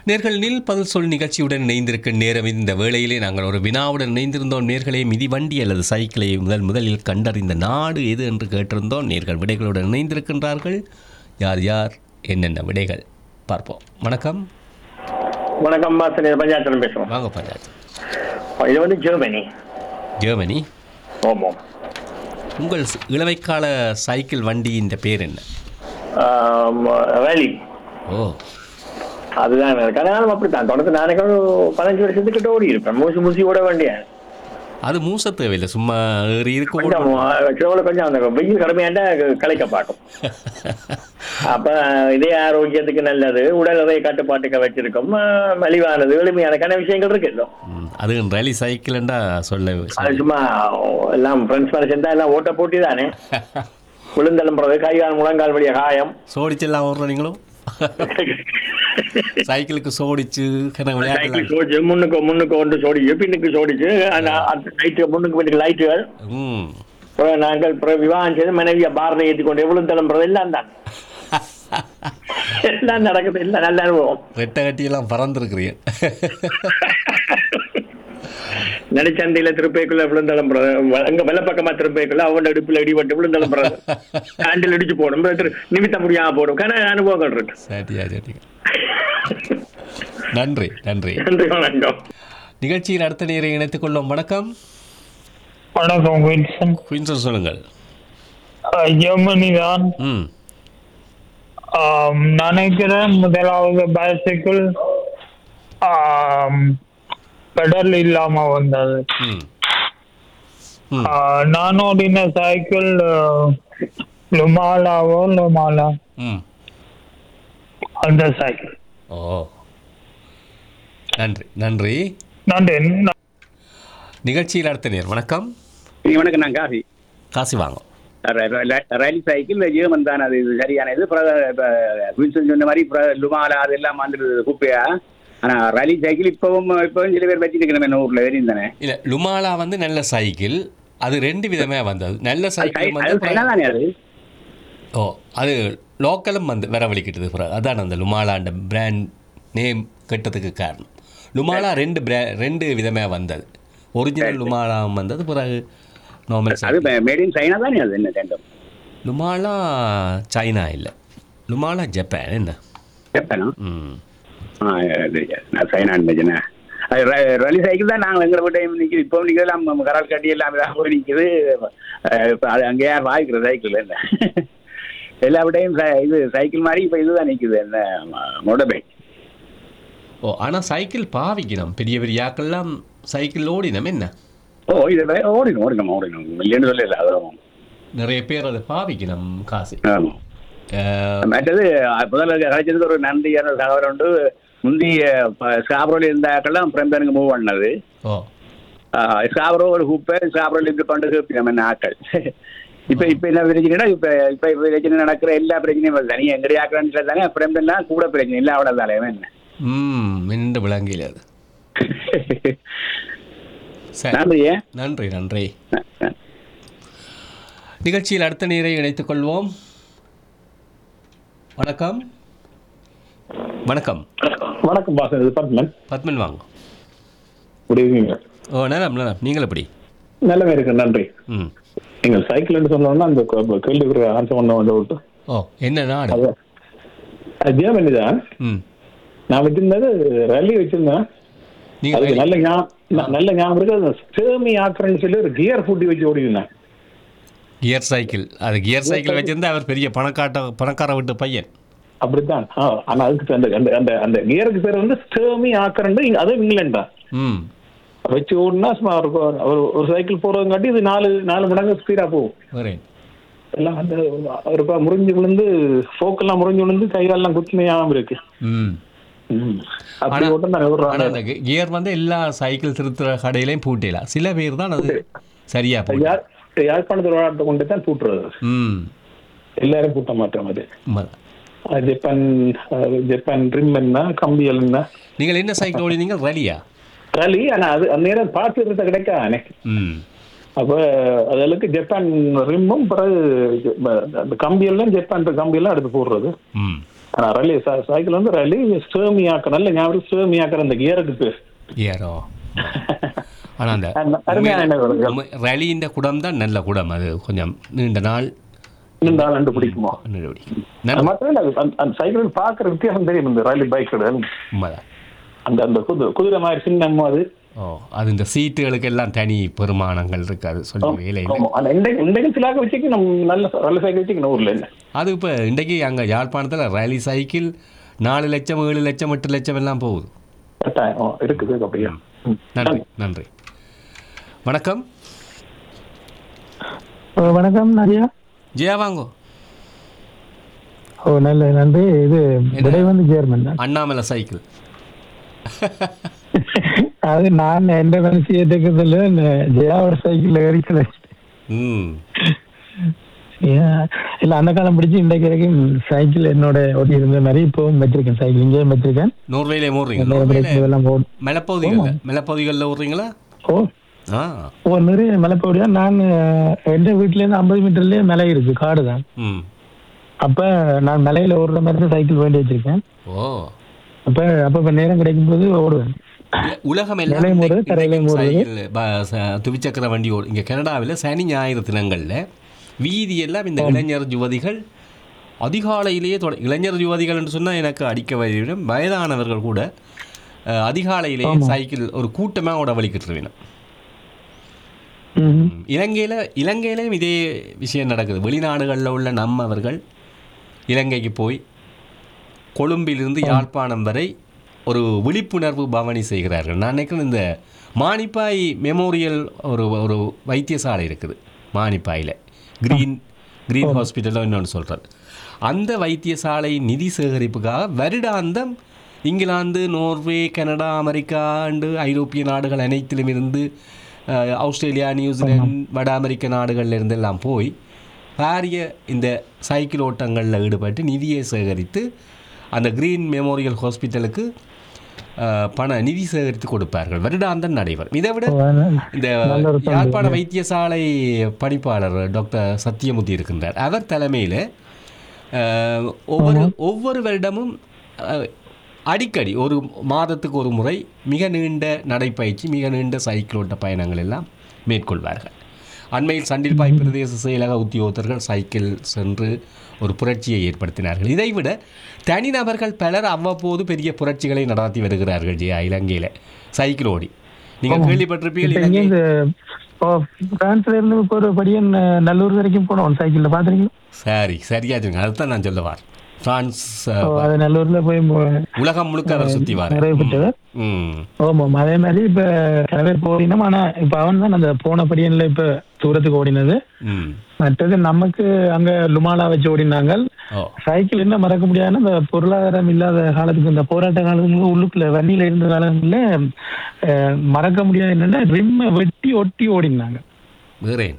நேர்கள் நில் பதில் சொல் நிகழ்ச்சியுடன் இணைந்திருக்கும் நேரம் இந்த வேளையிலே நாங்கள் ஒரு வினாவுடன் இணைந்திருந்தோம் நேர்களே மிதிவண்டி அல்லது சைக்கிளை முதல் முதலில் கண்டறிந்த நாடு எது என்று கேட்டிருந்தோம் நேர்கள் விடைகளுடன் இணைந்திருக்கின்றார்கள் யார் யார் என்னென்ன விடைகள் பார்ப்போம் வணக்கம் வணக்கம் பாசன் பஞ்சாயத்து பேசுறோம் வாங்க பஞ்சாயத்து இது வந்து ஜெர்மனி ஜெர்மனி ஆமாம் உங்கள் ஸ்- இளமைக்கால சைக்கிள் வண்டியின் பேர் என்ன வேலி ஓ அதுதான் எனக்கு ஆனாலும் அப்படித்தான் தொடர்ந்து நானே ஒரு பதினஞ்சு வருஷத்துக்கிட்ட ஓடி இருப்பேன் மூசி மூசி ஓட வேண்டிய அது மூச தேவையில்லை சும்மா ஏறி இருக்க கொஞ்சம் சிலவில் கொஞ்சம் அந்த வெயில் கடுமையாண்டா கலைக்க பார்க்கும் அப்ப இதய ஆரோக்கியத்துக்கு நல்லது உடல் எடை கட்டுப்பாட்டுக்கு வச்சிருக்கோம் ஆஹ் மலிவானது எளிமையான விஷயங்கள் இருக்கு இன்னும். ம், அது ரேலி சைக்கிள்ண்டா சொல்ல அது சும்மா எல்லாம் ஃப்ரெண்ட்ஸ் மேலே சேர்ந்தா எல்லாம் ஓட்ட போட்டி தானே விழுந்தெலும்புறது கை கால் முழங்கால் வழிய காயம் சோடிச்செல்லாம் ஓடுற நீங்களும் சைக்கிளுக்கு சோடிச்சு கிணறு சைக்கிள் விளையாடலாம் சோடிச்சு முன்னுக்கு முன்னுக்கு ஒன்று சோடிச்சு பின்னுக்கு சோடிச்சு லைட்டு முன்னுக்கு பின்னுக்கு லைட்டுகள் ம் அப்புறம் நாங்கள் அப்புறம் விவாகம் செய்து மனைவியை பார்ல ஏற்றி கொண்டு எவ்வளவு தலைமுறை எல்லாம் தான் எல்லாம் நடக்குது எல்லாம் நல்ல அனுபவம் ரெட்டை கட்டியெல்லாம் பறந்துருக்குறீங்க நடிச்சந்தையில திருப்பைக்குள்ள விழுந்தளம்புறது அங்க வெள்ள பக்கமா திருப்பைக்குள்ள அவன் அடுப்புல இடிபட்டு விழுந்தளம்புறது ஹேண்டில் இடிச்சு போடும் திரு- நிமித்த முடியாம போடும் கன அனுபவங்கள் இருக்கு சரியா சரிங்க நன்றி நன்றி நன்றி வணக்கம் நிகழ்ச்சியில் அடுத்த நேரை இணைத்துக் கொள்ளும் வணக்கம் வணக்கம் வில்சன் குயின்சன் சொல்லுங்கள் அஹ், ஜெர்மனி தான் ம் ஆம், நினைக்கிறேன் முதலாவது பைசைக்கிள் பெடல் இல்லாம வந்தது ம் ம் ஆஹ், நான் ஓடின சைக்கிள் அஹ், லுமாலாவோ லுமாலா ம் அந்த சைக்கிள் ஓ நன்றி நன்றி நன்றி ந- நிகழ்ச்சியில் அடுத்த நேர் வணக்கம் நீ வணக்கம் நான் காசி காசி வாங்க ர- ர- ர- ரயில் சைக்கிள் ஜீவன் தான் அது இது சரியான இது அப்புறம் இப்ப வில்சன் சொன்ன மாதிரி அப்புறம் லுமாலா அதெல்லாம் வந்துடுது குப்பையா ஆனா ரலி சைக்கிள் இப்பவும் இப்பவும் சில பேர் வச்சுட்டு இருக்கிற ஊர்ல தெரியும் தானே இல்லை லுமாலா வந்து நல்ல சைக்கிள் அது ரெண்டு விதமே வந்தது நல்ல அது சைக்கிள் சை- அது சைனா வந்து தானே அது ஓ அது லோக்கலும் வந்து வரவழிக்கிட்டது பிறகு அதான் அந்த லுமாலாண்ட பிராண்ட் நேம் கெட்டதுக்கு காரணம் லுமாலா ரெண்டு பிரா ரெண்டு விதமாக வந்தது ஒரிஜினல் லுமாலா வந்தது பிறகு நார்மல் அது சைக்கிள் மேட் இன் சைனா தானே அது என்ன ரெண்டும் லுமாலா சைனா இல்லை லுமாலா ஜப்பான் என்ன ஜப்பானா ம் ஆ, அது நான் சைனான்னு நினைச்சேனே. அது ர- ரலி சைக்கிள் தான் நாங்கள் எங்களை டைம் நிற்கிது இப்போ நிற்கிறது நம்ம கரால் கட்டி எல்லாம் இதாக போய் நிற்கிது இப்போ அது அங்கே யார் வாங்கிக்கிற சைக்கிள் என்ன எல்லா விடையும் சை- இது சைக்கிள் மாதிரி இப்போ இதுதான் நிற்குது என்ன மோட்டர் பைக் ஓ ஆனால் சைக்கிள் பாவிக்கணும் பெரிய பெரிய ஆக்கெல்லாம் சைக்கிள் ஓடினம் என்ன ஓ இது வே- ஓடிடும் ஓடிடும் ஓடிடும் இல்லைன்னு சொல்லல அதுவும் நிறைய பேர் அதை பாவிக்கணும் காசு ஆமாம் அஹ், மற்றது முதல்ல கிடைச்சதுக்கு ஒரு நன்றியான தகவல் உண்டு முந்தி ஸ்காப்ரோவில் இருந்தாக்கெல்லாம் பிரம்பனுக்கு மூவ் பண்ணது ஓ ஸ்காப்ரோ ஒரு குப்பை ஸ்காப்ரோவில் இப்படி பண்டு நம்ம என்ன ஆக்கள் இப்போ இப்போ என்ன பிரச்சனைனா இப்போ இப்போ பிரச்சனை நடக்கிற எல்லா பிரச்சனையும் வருது தனியாக எங்கடி ஆக்கிறான்னு தானே பிரம்பன்னா கூட பிரச்சனை இல்லை அவ்வளோ தானே என்ன ம் மின்ன விளங்கில் அது சரி நன்றியே நன்றி நன்றி நிகழ்ச்சியில் அடுத்த நீரை இணைத்துக் கொள்வோம் வணக்கம் வணக்கம் வணக்கம் பாசன் இது பத்மன் பத்மன் வாங்க குட் ஈவினிங் ஓ நலம் நலம் நீங்கள் எப்படி நல்லவே இருக்கு நன்றி ம் நீங்கள் சைக்கிள்னு சொன்னோம்னா அந்த கே- கேள்விக்கு ஆன்சர் பண்ண வந்து விட்டு ஓ என்ன நாடு அது அது ஜெர்மனி தான் ம் நான் வச்சிருந்தது ரல்லி வச்சிருந்தேன் நீங்கள் அதுக்கு நல்ல ஞாபகம் ந- நல்ல ஞாபகம் இருக்கு அது ஸ்டேமி ஆக்குறேன்னு சொல்லி ஒரு கியர் பூட்டி வச்சு ஓடிருந்தேன் கியர் சைக்கிள் அது கியர் சைக்கிள் வச்சிருந்தா அவர் பெரிய பணக்காட்ட பணக்கார வீட்டு பையன் அப்படித்தான் ஆ, ஆனா அதுக்கு அந்த அந்த அந்த அந்த கியருக்கு பேர் வந்து ஸ்டேமி ஆக்குறேன் அதுவும் இங்கிலாந்து தான் ம் வச்சு ஓடினா சும்மா ஒரு ஒரு ஒரு சைக்கிள் போறதுங்காட்டி இது நாலு நாலு மடங்கு ஸ்பீடா போகும் வரேன் எல்லாம் அந்த ஒரு ப- முறிஞ்சு விழுந்து ஃபோக்கெல்லாம் முறிஞ்சு விழுந்து கைகாலெல்லாம் குத்துமையாம இருக்கு ம் ம். அப்படி ஆனா- ஓட்டம் தான் ஆனால் விடுறாங்க அந்த கியர் வந்து எல்லா சைக்கிள் திருத்துற கடையிலையும் பூட்டிடலாம் சில பேர் தான் அது சரியா போகுது யார் யாழ்ப்பாணத்தில் விளையாட்டு கொண்டு தான் பூட்டுறது ம் எல்லாரும் பூட்ட மாட்டோம் அது உண்மைதான். அது ஜப்பான் அது ஜப்பான் ரிம் என்ன கம்பியல் என்ன நீங்கள் என்ன சைக்கிள் ஓடினீங்க ரலியா களி ஆனா அது அந்த நேரம் பார்த்து இருந்த கிடைக்கானே ம் அப்ப அதற்கு ஜப்பான் ரிம்மும் பிறகு ஜ- அந்த கம்பியெல்லாம் ஜப்பான் கம்பியெல்லாம் எடுத்து போடுறது ம் ஆனா ரலி சைக்கிள் வந்து ரலி ஸ்டேமி ஆக்க நல்ல ஞாபகம் ஸ்டேமி ஆக்கிற அந்த கியருக்கு பேர் ஏறோ ஆனால் அந்த அந்த அருமையான நினைவுகள். ரலியின் குடம் தான் நல்ல குடம் அது கொஞ்சம் நீண்ட நாள் இந்த ஆள் ரெண்டு பிடிக்குமோ நடவடிக்கை அது நன்றி மட்டும் இல்ல அது அந்த- அந்த சைக்கிள் பாக்குற வித்தியாசம் தெரியும் இந்த ரலி பைக்கோட உண்மைதான் அந்த அந்த குதிரை குதிரை மாதிரி சின்னம் அது ஓ அது இந்த சீட்டுகளுக்கு எல்லாம் தனி பெருமானங்கள் இருக்கு அது சொல்லி வேலையில் ஆமா. அந்த இன்றைக்கு இன்றைக்கு சிலாக்க வச்சுக்கு நம்ம நல்ல ரலி சைக்கிள் வச்சுக்கணும் ஊர்ல என்ன அது இப்போ இன்றைக்கு அங்கே யாழ்ப்பாணத்தில் ரேலி சைக்கிள் நாலு லட்சம் ஏழு லட்சம் எட்டு லட்சம் எல்லாம் போகுது கட்டாயம் ஆ, இருக்குது அப்படியா ம். நன்றி நன்றி வணக்கம் ஓ, வணக்கம் நரியா ஜெயா வாங்கோ ஓ நல்ல நன்றி இது விடை வந்து சேர்மன் தான் அண்ணாமலை சைக்கிள் அது நான் எந்த மனசு ஏற்றுக்கிறதுல ஜெயாவோட சைக்கிள் ஏறிக்கல ம் இல்ல அந்த காலம் பிடிச்சி இன்றைக்கு வரைக்கும் சைக்கிள் என்னோட ஓட்டி இருந்த மாதிரி இப்பவும் வச்சிருக்கேன் சைக்கிள் இங்கேயும் வச்சிருக்கேன் நோர்வேலே ஓடுறீங்க நிறைய நோர்வேல பிரச்சனை எல்லாம் போடும் மலைப்பகுதிகளில் மலைப்பகுதிகளில் ஓடுறீங்களா ஓ ஆ ஓ நிறைய மலை போடியா நான் அஹ், எந்த வீட்ல இருந்து ஐம்பது மீட்டர்லயே மலை இருக்கு காடு தான் ம் அப்ப நான் மலையில ஓடுற மாதிரி தான் சைக்கிள் வேண்டி வச்சிருக்கேன் ஓ அப்ப அப்ப இப்ப நேரம் கிடைக்கும் போது ஓடுவேன் உல- உலகம் எல்லாம் நிலையம் இன்றைக்கு- ஓடுது, தரையிலையும் இன்றைக்கு ஓடுது. சைக்கிள் ப- ச- துவிச்சக்கர வண்டி ஓடு இங்கே கனடாவில் சனி ஞாயிறு தினங்களில் வீதி எல்லாம் இந்த இளைஞர் யுவதிகள் அதிகாலையிலேயே தொட இளைஞர் யுவதிகள் என்று சொன்னால் எனக்கு அடிக்க வரையிடும் வயதானவர்கள் கூட அஹ், அதிகாலையிலேயே சைக்கிள் ஒரு கூட்டமாக ஓட வலிக்கிட்டு வேணும் ம். இலங்கையில் இலங்கையிலையும் இதே விஷயம் நடக்குது வெளிநாடுகளில் உள்ள நம்மவர்கள் இலங்கைக்கு போய் கொழும்பிலிருந்து யாழ்ப்பாணம் வரை ஒரு விழிப்புணர்வு பவனி செய்கிறார்கள் நான் நினைக்கிறேன் இந்த மானிப்பாய் மெமோரியல் ஒரு ஒரு வைத்தியசாலை இருக்குது மானிப்பாயில் கிரீன் கிரீன் ஹாஸ்பிட்டலோ இன்னொன்று சொல்கிறது அந்த வைத்தியசாலை நிதி சேகரிப்புக்காக வருடாந்தம் இங்கிலாந்து நோர்வே கனடா அமெரிக்கா அண்டு ஐரோப்பிய நாடுகள் அனைத்திலும் இருந்து அஹ், ஆஸ்திரேலியா நியூசிலாந்து வட அமெரிக்க நாடுகள்ல இருந்து எல்லாம் போய் பாரிய இந்த சைக்கிள் ஓட்டங்களில் ஈடுபட்டு நிதியை சேகரித்து அந்த கிரீன் மெமோரியல் ஹாஸ்பிட்டலுக்கு அஹ், பண நிதி சேகரித்து கொடுப்பார்கள் வருடாந்தம் நடைபெறும் இதை விட இந்த நல்ல ஒரு தொண்டு. யாழ்ப்பாண வைத்தியசாலை பணிப்பாளர் டாக்டர் சத்தியமூர்த்தி இருக்கின்றார் அவர் தலைமையில் ஒவ்வொரு ஒவ்வொரு வருடமும் அஹ், அடிக்கடி ஒரு மாதத்துக்கு ஒரு முறை மிக நீண்ட நடைப்பயிற்சி மிக நீண்ட சைக்கிள் ஓட்ட பயணங்கள் எல்லாம் மேற்கொள்வார்கள் அண்மையில் சண்டில்பாய் பிரதேச செயலக உத்தியோகத்தர்கள் சைக்கிள் சென்று ஒரு புரட்சியை ஏற்படுத்தினார்கள் இதைவிட தனிநபர்கள் பலர் அவ்வப்போது பெரிய புரட்சிகளை நடத்தி வருகிறார்கள் ஜெயா இலங்கையில் சைக்கிள் ஓடி நீங்கள் கேள்விப்பட்டிருப்பீர்கள் இப்ப இங்க இலங்கை இந்த ஓ, பிரான்ஸ்ல இருந்து இப்ப ஒரு படியன் அஹ், நல்லூர் வரைக்கும் போனோம் சைக்கிள்ல பாத்துறீங்களா சரி சரியா சொல்லுங்க அதுதான் நான் சொல்ல வார் பிரான்ஸ் அஹ், ஓ, அது நல்லூர்ல போய் மு- உலகம் முழுக்க அவர் சுற்றி வார் நிறைய பெற்றவர் ம் ஆமாம் அதே மாதிரி இப்ப கிளவே போடினோம் ஆனா இப்ப அவன் தான் அந்த போன படியன்ல இப்ப தூரத்துக்கு ஓடினது ம் மற்றது நமக்கு அங்க லுமாலா வச்சு ஓடினாங்க ஓ சைக்கிள் என்ன மறக்க முடியாதுன்னா இந்த பொருளாதாரம் இல்லாத காலத்துக்கு இந்த போராட்ட காலத்துக்கு உள்ளுக்குள்ள வண்டியில இருந்த காலங்கள்ல அஹ், மறக்க முடியாது என்னன்னா ரிம்ம வெட்டி ஒட்டி ஓடினாங்க வேறேன்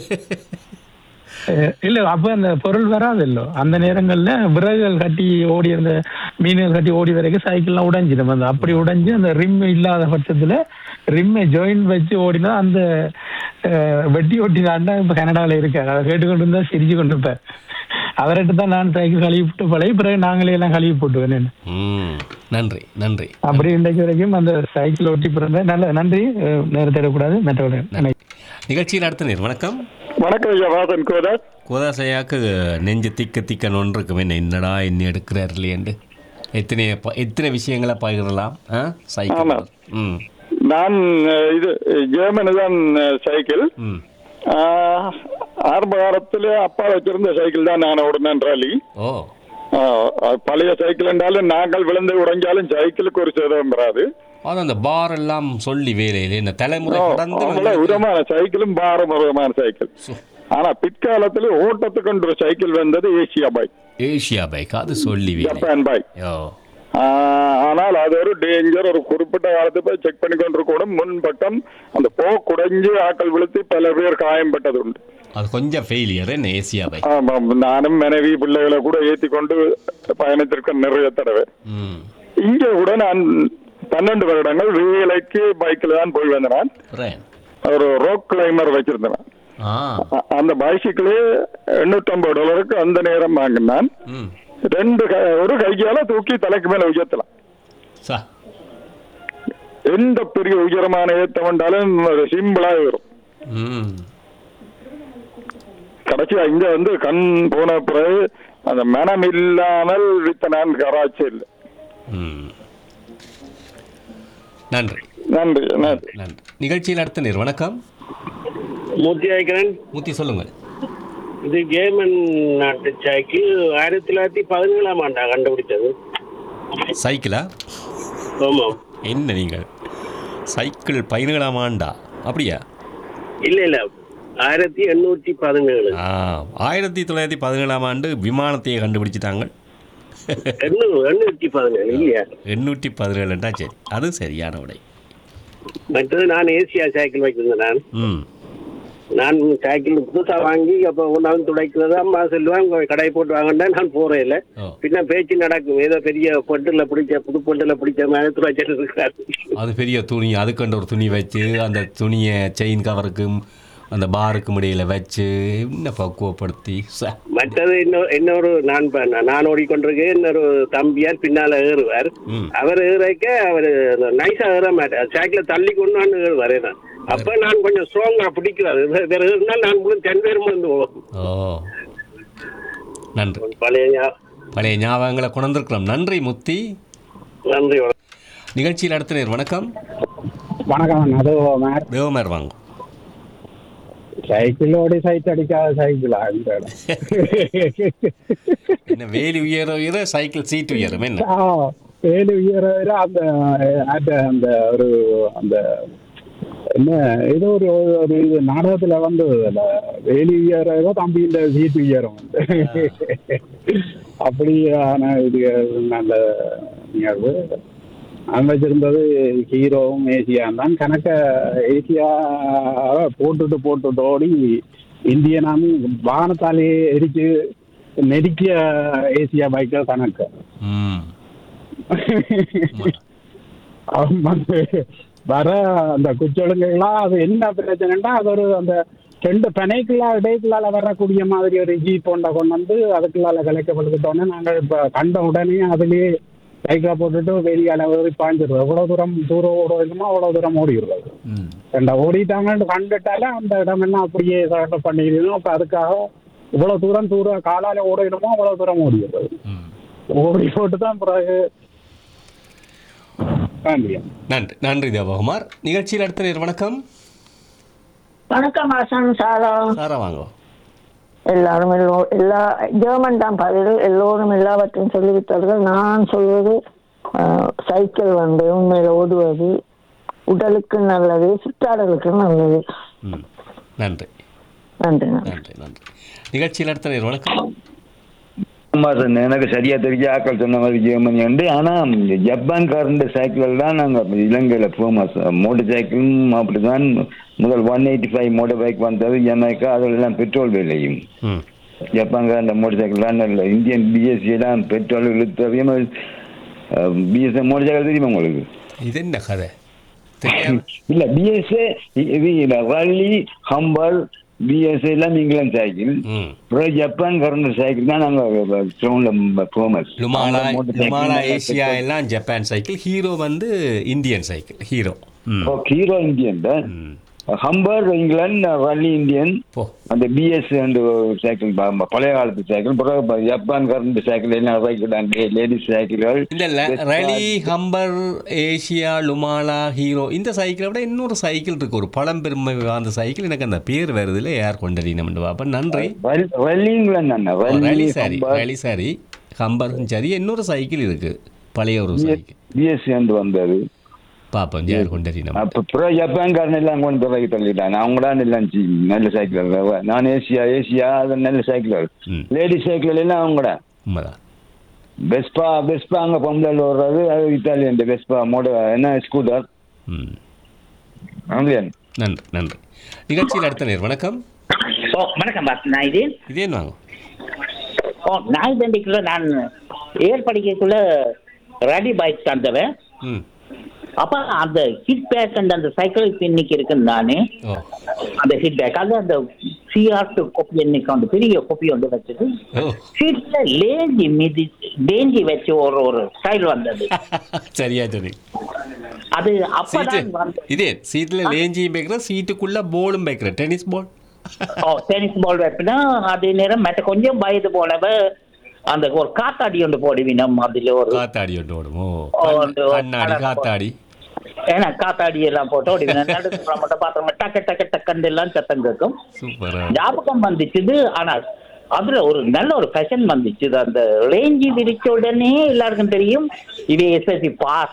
அஹ் இல்ல அப்ப அந்த பொருள் வராது இல்ல அந்த நேரங்கள்ல விறகுகள் கட்டி ஓடி அந்த மீன்கள் கட்டி ஓடி வரைக்கும் சைக்கிள்லாம் உடைஞ்சிடும் அந்த அப்படி உடைஞ்சு அந்த ரிம் இல்லாத பட்சத்துல ரிம்மை ஜாயின் வச்சு ஓடினா அந்த அஹ், வெட்டி ஓட்டினாண்டா இப்ப கனடால இருக்காரு அதை கேட்டுக்கொண்டு இருந்தா சிரிச்சு கொண்டு இருப்பார் அவர்கிட்ட தான் நான் சைக்கிள் கழுவி போட்டு பழைய பிறகு நாங்களே எல்லாம் கழுவி போட்டுவேன் ம் நன்றி நன்றி அப்படி இன்றைக்கு வரைக்கும் அந்த சைக்கிள் ஓட்டி பிறந்த நல்ல நன்றி அஹ், நேரத்தை எடுக்கக்கூடாது மற்றவர்கள் நிகழ்ச்சியில் அடுத்த நேர் வணக்கம் வணக்கம் ஐயா வாசன் கோதாஸ் கோதாசையாக்கு நெஞ்சு திக்க திக்க நொன்று இருக்கும் என்ன என்னடா என்ன எடுக்கிறார் இல்லையண்டு எத்தனை ப- எத்தனை விஷயங்களை பகிரலாம் ஆ சைக்கிள் ஆமாம். ம் நான் அஹ், இது ஜெர்மனி தான் அஹ், சைக்கிள் ம் ஆஹ், ஆரம்ப காலத்துல அப்பா வச்சிருந்த சைக்கிள் தான் நான் ஓடுனேன் ராலி ஓ ஆஹ், அது பழைய சைக்கிள் என்றாலும் நாங்கள் விழுந்து உடைஞ்சாலும் சைக்கிளுக்கு ஒரு சேதம் வராது அது அந்த பார் எல்லாம் சொல்லி வேலையில் என்ன தலைமுறை கடந்து அவ்வளவு வந்து- உரமான சைக்கிளும் பாரம்பரியமான சைக்கிள் ஆனா பிற்காலத்துல ஓட்டத்துக்கு ஒரு சைக்கிள் வந்தது ஏசியா பைக் ஏஷியா பைக் அது சொல்லி வேலை ஜப்பான் பைக் ஓ ஆஹ் ஆனால் அது ஒரு டேஞ்சர் ஒரு குறிப்பிட்ட காலத்து போய் செக் பண்ணி கொண்டிருக்கூடும் முன் பக்கம் அந்த போ குடைஞ்சு ஆக்கள் விழுத்து பல பேர் காயம்பட்டது உண்டு அது கொஞ்சம் ஃபெயிலியர் என்ன ஏசியா பைக் ஆமாம் நானும் மனைவி பிள்ளைகளை கூட ஏத்தி கொண்டு பயணித்திருக்கேன் நிறைய தடவை ம் இங்க கூட நான் பன்னெண்டு வருடங்கள் வேலைக்கு பைக்கில் தான் போய் வந்தேன் நான். ரேன் ஒரு ரோக் கிளைமர் வச்சிருந்தேன் நான். ஆ அ- அந்த பைசிக்கிளே எண்ணூற்றம்பது டாலருக்கு அந்த நேரம் வாங்கினான் ம் ரெண்டு கை ஒரு கையால தூக்கி தலைக்கு மேல உயர்த்தலாம் சா எந்த பெரிய உயரமான ஏத்தம் வந்தாலும் சிம்பிளா வரும் ம் கடைசியா இங்க வந்து கண் போன பிறகு அந்த மனம் இல்லாமல் வித்த நான் கராச்சி இல்லை ம் நன்றி நன்றி நன்றி நன்றி நிகழ்ச்சியில் அடுத்த நேர் வணக்கம் மூர்த்தி ஆய்க்கிறேன் மூர்த்தி சொல்லுங்கள் இது ஜேர்மன் நாட்டு சைக்கிள் ஆயிரத்தி தொள்ளாயிரத்தி பதினேழாம் ஆண்டா கண்டுபிடிச்சது சைக்கிளா ஆமாம் என்ன நீங்கள் சைக்கிள் பதினேழாம் ஆண்டா அப்படியா இல்ல இல்ல ஆயிரத்தி எண்ணூற்றி பதினேழு ஆ ஆயிரத்தி தொள்ளாயிரத்தி பதினேழாம் ஆண்டு விமானத்தையே கண்டுபிடிச்சிட்டாங்க எண்ணூறு எண்ணூற்றி பதினேழு இல்லையா எண்ணூற்றி பதினேழுண்டா சரி அது சரியான விடை மற்றது நான் ஏசியா சைக்கிள் வைக்கிறேன் நான் ம் நான் சைக்கிள் புதுசா வாங்கி அப்போ ஒன்றாவது துடைக்கிறது அம்மா சொல்லுவாங்க கடை போட்டு வாங்கினா நான் போறேன் இல்லை ஓ பின்ன பேச்சு நடக்கும் ஏதோ பெரிய பொட்டுல பிடிச்ச புது பொட்டுல பிடிச்ச மாதிரி துடைச்சிட்டு இருக்காரு அது பெரிய துணி அதுக்கண்டு ஒரு துணி வச்சு அந்த துணியை செயின் கவருக்கும் அந்த பாருக்கும் இடையில வச்சு என்ன பக்குவப்படுத்தி ச மற்றது இன்னொரு இன்னொரு நான் ப- நான் ஓடிக்கொண்டிருக்கேன் இன்னொரு தம்பியார் பின்னால ஏறுவார் ம் அவர் ஏறக்க அவர் நைஸா ஏற மாட்டார் சைக்கிள தள்ளி கொண்டு வந்து ஏறுவார் நான் அப்ப நான் கொஞ்சம் ஸ்ட்ராங்கா பிடிக்கிறாரு வேற ஏறினால் நான் முழு தென் பேரும் வந்து போவோம் ஓ நன்றி பழைய ஞா- பழைய ஞாபகங்களை கொண்டிருக்கலாம் நன்றி முத்தி நன்றி வணக்கம். நிகழ்ச்சியில் அடுத்த நேர் வணக்கம் வணக்கம் அது மேர் தேவமேர் வாங்க சைக்கிள் ஓடி சைட் அடிக்காத சைக்கிளா இந்த இடம். என்ன வேலி உயர உயர சைக்கிள் சீட் உயரும் என்ன ஆ, வேலு உயர உயர அந்த அந்த அந்த ஒரு அந்த என்ன ஏதோ ஒரு ஒரு இது நாடகத்துல வந்து அதுல வேலி உயர ஏதோ தம்பி இந்த சீட்டு உயரம் வந்து அப்படியான இது நல்ல நிகழ்வு நான் வச்சிருந்தது ஹீரோவும் ஏசியா தான் கணக்க ஏசியா போட்டுட்டு போட்டுட்டு ஓடி இந்தியனாமும் வாகனத்தாலே எரிச்சு நெருக்கிய ஏசியா பைக்கில் கணக்கு ம் அவன் வந்து வர அந்த குச்சொழுங்கெல்லாம் அது என்ன பிரச்சனைன்னா அது ஒரு அந்த ரெண்டு பனைக்குள்ளா இடைக்குள்ளால வரக்கூடிய மாதிரி ஒரு ஜீப் ஒன்றை கொண்டு வந்து அதுக்குள்ளால கலைக்கப்படுத்திட்டோன்னே நாங்கள் இப்போ கண்ட உடனே அதுலேயே பைக்கில் போட்டுட்டு வெளியால ஏறி பாய்ஞ்சிடுவோம் எவ்வளோ தூரம் தூரம் ஓடுவோமோ அவ்வளோ தூரம் ஓடிடுறது ம் ரெண்டா ஓடிட்டாங்கன்னு கண்டுட்டாலே அந்த இடமெல்லாம் அப்படியே செலக்ட் பண்ணிக்கணும் அப்போ அதுக்காக இவ்வளோ தூரம் தூரம் காலால ஓடிடுமோ அவ்வளோ தூரம் ஓடிடுறது ம் ஓடி போட்டு தான் பிறகு காண்டியம் நன்றி நன்றி தேவகுமார் நிகழ்ச்சியில் அடுத்த நேர் வணக்கம் வணக்கம் அரசன் சாரா சாரா வாங்க எல்லாரும் எல்லோ எல்லா ஜெர்மன் தான் பதில் எல்லோரும் எல்லாவற்றையும் சொல்லிவிட்டார்கள் நான் சொல்வது அஹ், சைக்கிள் வந்து உண்மையில் ஓடுவது உடலுக்கு நல்லது சுற்றாடலுக்கு நல்லது ம் நன்றி நன்றி நன்றி நன்றி நன்றி நிகழ்ச்சியில் அடுத்த நேர் வணக்கம் ஆமா சார் எனக்கு சரியா தெரிஞ்ச ஆக்கள் சொன்ன மாதிரி ஜெர்மனி உண்டு ஆனா ஜப்பான்காரண்ட சைக்கிள் தான் நாங்க இலங்கையில ஃபேமஸ் மோட்டர் சைக்கிளும் அப்படிதான் முதல் one eighty five motor bike வந்தது ஜமைக்கா அதில் எல்லாம் பெட்ரோல் விலையும் ம் ஜப்பான்காரண்ட மோட்டர் சைக்கிள் தான் நல்ல இந்தியன் பிஎஸ்சி தான் பெட்ரோல் இழுத்தவையும் பிஎஸ்சி மோட்டர் சைக்கிள் தெரியுமா உங்களுக்கு இது என்ன கதை தெரியாம இல்ல பிஎஸ்ஏ இது ரல்லி ஹம்பர் பிஎஸ்ஏ எல்லாம் இங்கிலாந்து சைக்கிள் ம் அப்புறம் ஜப்பான் கரண்ட் சைக்கிள் தான் நாங்க கிரௌண்ட்ல ஃபேமஸ் லுமாலா லுமாலா ஏசியா எல்லாம் ஜப்பான் சைக்கிள் ஹீரோ வந்து இந்தியன் சைக்கிள் ஹீரோ ம் ஹீரோ இந்தியன் தான் ம் ஹம்பர் இங்கிலாந்து ரல்லி இந்தியன் போ அந்த பிஎஸ் அந்த சைக்கிள் ப- பழைய காலத்து சைக்கிள் பிறகு ஜப்பான் கரண்ட் சைக்கிள் எல்லாம் சைக்கிள் தான் லேடிஸ் சைக்கிள்கள் இல்ல இல்ல ரலி ஹம்பர் ஏசியா லுமாலா ஹீரோ இந்த சைக்கிளை விட இன்னொரு சைக்கிள் இருக்கு ஒரு பழம்பெருமை வாய்ந்த சைக்கிள் எனக்கு அந்த பேர் வருது இல்லை யார் கொண்டறினோம் அப்ப நன்றி ரல்லி இங்கிலாந்து தானே ரலி ரல்லி சரி ஹம்பர் ரலி சரி ஹம்பரும் சரி இன்னொரு சைக்கிள் இருக்கு பழைய ஒரு சைக்கிள் பிஎஸ்சி வந்து வந்தது பாப்போம் யார் கொண்டறினோம் அப்ப பிறகு ஜப்பான்காரன் எல்லாம் கொண்டு போய் தள்ளிட்டாங்க அவங்க தான் எல்லாம் சி- நல்ல சைக்கிள் நான் ஏசியா ஏசியா அது நல்ல சைக்கிள் ம் லேடிஸ் சைக்கிள் எல்லாம் அவங்க தான் உண்மைதான் வெஸ்பா வெஸ்பா அங்கே பொம்பளை வர்றது அது இத்தாலியன் வெஸ்பா மோட என்ன ஸ்கூட்டர் ம் ஆங்கிலியன் நன்றி நன்றி நிகழ்ச்சியில் அடுத்த நேர் வணக்கம் ஓ வணக்கம் பாஸ் நான் இது இதே வாங்க ஓ நாய் தண்டிக்குள்ள நான் ஏர் படிக்கக்குள்ள ரடி பைக் தந்தவன் ம் அப்ப அந்த ஹிட் பேக் அந்த அந்த சைக்கிள் இப்ப இன்னைக்கு இருக்குன்னு நானு ஓ அந்த ஹிட் பேக் அது அந்த சி சிஆர் டு கோப்பி என்னைக்கு வந்து பெரிய கோப்பி வந்து வச்சது ஓ சீட்ல லேஞ்சி மிதி லேஞ்சி வச்சு ஒரு ஒரு ஸ்டைல் வந்தது சரியா சரி அது சீட்டு அப்பதான் வந்து இதே சீட்டில் லேஞ்சியும் வைக்கிறேன் சீட்டுக்குள்ள போலும் வைக்கிறேன் டென்னிஸ் பால் ஓ டென்னிஸ் பால் வைப்பினா அதே நேரம் மற்ற கொஞ்சம் வயது போனவ அந்த ஒரு காத்தாடி ஒன்று போடுவினம் அதுல ஒரு காத்தாடி ஒன்று ஓடும் ஓ ஓ, கண்- அந்த கண்ணாடி கலர் காத்தாடி ஏன்னா காத்தாடி எல்லாம் போட்டு ஓடிவினம் நடுப்புற மட்டும் பாத்திரம் டக்கு டக்கு டக்குன்னு எல்லாம் சத்தம் கேட்கும் சூப்பர் ஞாபகம் வந்துச்சுது ஆனா அதுல ஒரு நல்ல ஒரு ஃபேஷன் வந்துச்சு அந்த ரேஞ்சி விரிச்ச உடனே எல்லாருக்கும் தெரியும் இது எஸ்எஸ்சி பாஸ்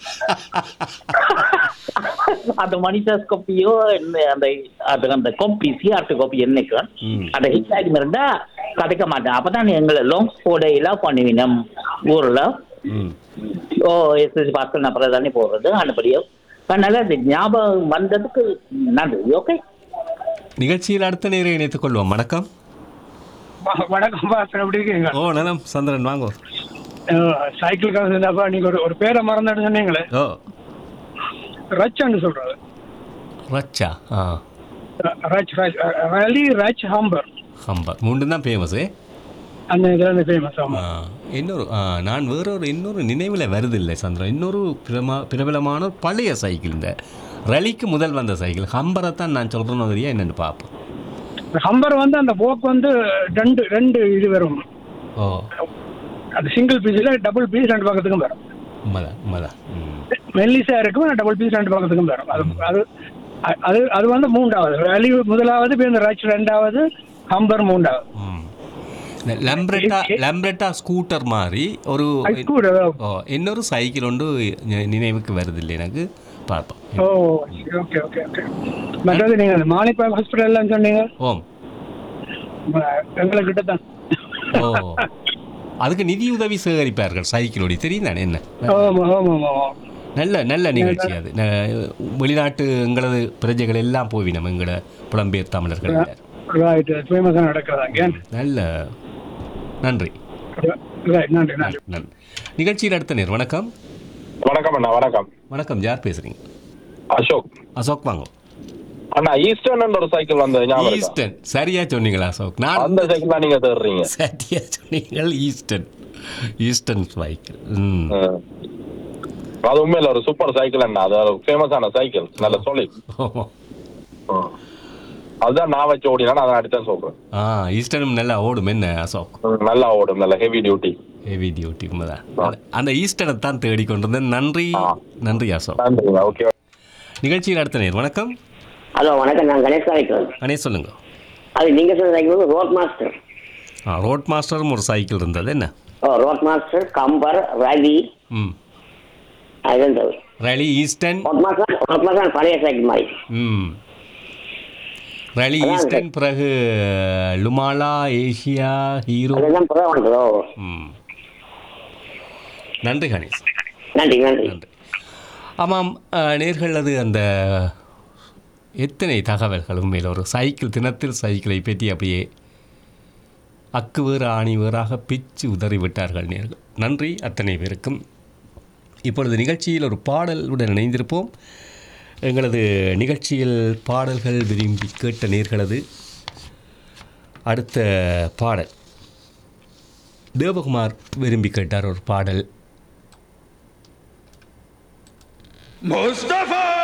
அந்த மனிதஸ் கொப்பியோ என்ன அந்த அது அந்த கொப்பி சிஆர்டி கொப்பி என்னைக்கு ம். அந்த ஹிட் ஆகி இருந்தா கதைக்க மாட்டேன் அப்பதான் எங்களை லாங் போடையெல்லாம் பண்ணுவீங்க ஊர்ல ம் ஓ எஸ்எஸ்சி பாஸ் அப்புறம் தானே போடுறது அனுப்படியோ அதனால அது ஞாபகம் வந்ததுக்கு நன்றி ஓகே நிகழ்ச்சியில் அடுத்த நேரம் இணைத்துக் கொள்வோம் வணக்கம் வணக்கம் பாஸ்டர் எப்படி இருக்கீங்க ஓ நலம் சந்திரன் வாங்கோ சைக்கிளுக்காக இருந்தாப்பா நீங்க ஒரு ஒரு பேரை மறந்துட்டு சொன்னீங்களே ஓ ரச்சான்னு சொல்றது ரச்சா ஆ ர- ரச் ரச் ரலி ரச் ஹாம்பர் ஹம்பர் மூன்று தான் ஃபேமஸு அந்த இதுல இருந்து ஃபேமஸ் ஆமா இன்னொரு ஆ, நான் வேறொரு இன்னொரு நினைவில் வருது இல்லை சந்திரன் இன்னொரு பிரமா பிரபலமான ஒரு பழைய சைக்கிள் இந்த ரலிக்கு முதல் வந்த சைக்கிள் ஹம்பரை தான் நான் சொல்கிறேன்னு தெரியா என்னென்னு பார்ப்போம் ஹம்பர் வந்து அந்த போக் வந்து ரெண்டு ரெண்டு இது வரும் ஓ அது சிங்கிள் பீஸ்ல டபுள் பீஸ் ரெண்டு பக்கத்துக்கும் வரும் உண்மைதான் உண்மைதான் ம் மெல்லிசா இருக்கும் டபுள் பீஸ் ரெண்டு பக்கத்துக்கும் வரும் அது அது அ- அது அது வந்து மூன்றாவது ரலி முதலாவது இப்ப இந்த ரச் ரெண்டாவது ஹம்பர் மூன்றாவது ம் இந்த லம்ப்ரெட்டா லம்ப்ரெட்டா ஸ்கூட்டர் மாதிரி ஒரு scooter, ஓ இன்னொரு சைக்கிள் ஒன்று நி- நினைவுக்கு வருது இல்லை எனக்கு பார்ப்போம் ஓ ஓகே ஓகே ஓகே மற்றது நீங்க அந்த மானிப்பா ஹாஸ்பிட்டல் சொன்னீங்க ஓம் ம- எங்களை கிட்ட தான் ஓ அதுக்கு நிதி உதவி சேகரிப்பார்கள் சைக்கிளோடி தெரியும் தானே என்ன ஆமா ஆமா ஆமா நல்ல நல்ல நிகழ்ச்சி அது ந- வெளிநாட்டு எங்களது பிரஜைகள் எல்லாம் போவி நம்ம எங்களோட புலம்பெயர் தமிழர்கள் எல்லாரும். ரைட் ஃபேமஸாக நடக்கிறதா கேன் நல்ல நன்றி ரைட் நன்றி நன்றி நன்றி நிகழ்ச்சியில் அடுத்த நேர் வணக்கம் வணக்கம் அண்ணா வணக்கம் வணக்கம் யார் பேசுறீங்க அசோக் அசோக் வாங்க அண்ணா ஈஸ்டர்ன் ஒரு சைக்கிள் வந்தது ஞாபகம் இருக்கா? ஈஸ்டர்ன் சரியா சொன்னீங்களா அசோக் நான் அந்த சைக்கிள் தான் நீங்க தேடுறீங்க சரியா சொன்னீங்கள் ஈஸ்டர்ன் ஈஸ்டர்ன் சைக்கிள் ம் அது உண்மையில ஒரு சூப்பர் சைக்கிள் அண்ணா அது ஒரு ஃபேமஸான சைக்கிள் நல்ல சொல்லி அதுதான் நான் வச்சு ஓடினா நான் அடுத்த சொல்றேன் ஆ ஈஸ்டர்னும் நல்லா ஓடும் என்ன அசோக் ம், நல்லா ஓடும் நல்ல ஹெவி டியூட்டி ஹெவி டியூட்டி உண்மைதான் அந்த- அந்த ஈஸ்டரை தான் தேடிக்கொண்டிருந்தேன் நன்றி நன்றி அசோக் நன்றி ஓகே நிகழ்ச்சியில் அடுத்த நேர் வணக்கம் ஹலோ வணக்கம் நான் கணேஷ் காரைக்கல் அனே சொல்லுங்க அது நீங்க சொல்ற சைக்கிள் வந்து ரோட் மாஸ்டர் ஆ ரோட் மாஸ்டரும் ஒரு சைக்கிள் இருந்தது என்ன ஓ ரோட் மாஸ்டர் கம்பர் ரவி ம் அது இருந்தது Raleigh eastern road master road master பழைய சைக்கிள் மாதிரி ம் ரலி அதான் ஈஸ்டர்ன் பிறகு லுமாலா ஏஷியா ஹீரோ அதுதான் புறம் வந்ததோ ம் நன்றி கணேஷ் நன்றி நன்றி ஆமாம் அஹ், நேர்கள் அது அந்த எத்தனை தகவல்கள் உண்மையில் ஒரு சைக்கிள் தினத்தில் சைக்கிளை பற்றி அப்படியே அக்கு வேறு ஆணி வேறாக பிச்சு உதறி விட்டார்கள் நேர்கள் நன்றி அத்தனை பேருக்கும் இப்பொழுது நிகழ்ச்சியில் ஒரு பாடலுடன் இணைந்திருப்போம் எங்களது நிகழ்ச்சியில் பாடல்கள் விரும்பி கேட்ட நேர்களது அடுத்த பாடல் தேவகுமார் விரும்பி கேட்டார் ஒரு பாடல் முஸ்தபா